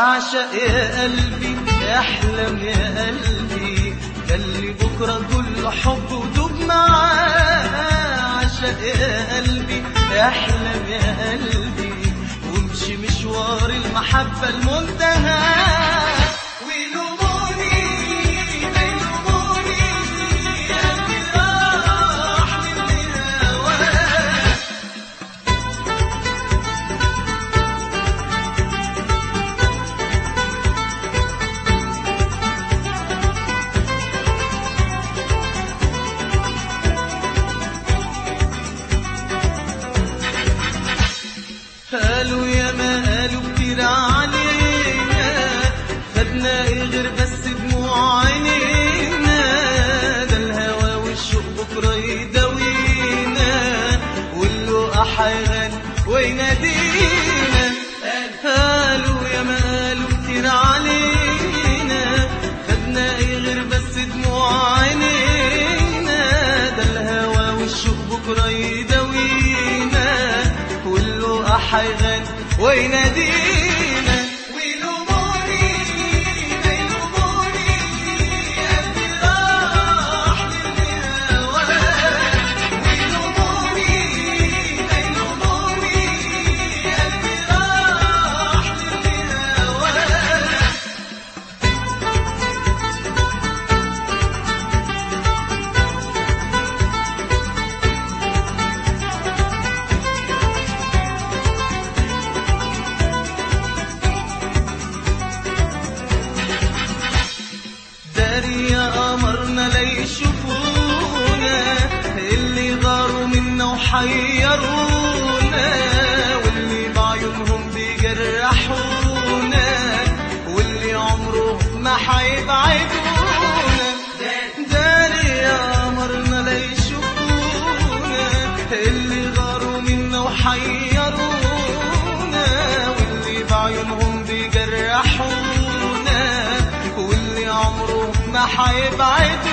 اعشق يا قلبي احلم يا قلبي خلي بكره كل حب ودوب معاه اعشق يا قلبي احلم يا قلبي وامشي مشوار المحبه المنتهى ويلوموني ويلوموني يا اللي راح من هواك قالوا يا ما قالوا كتير علينا خدنا ايه غير بس دموع عينينا ده الهوى والشوق بكره يداوينا واللقا حيغني وينادينا قالوا يا ما قالوا كتير علينا خدنا ايه غير بس دموع عينينا ده الهوى والشوق بكره يداوينا كله حيغني وينادينا ويلوموني ويلوموني يا اللي راح من هواك ويلوموني ويلوموني يا اللي راح من هواك داري يا قمرنا لا يشوفونا اللي غاروا منا وحيرونا واللي بعيونهم بيجرحونا واللي عمرهم ما حيبعدونا داري يا قمرنا لا يشوفونا اللي غاروا منا وحيرونا واللي بعيونهم بيجرحونا واللي عمره ما حيبعد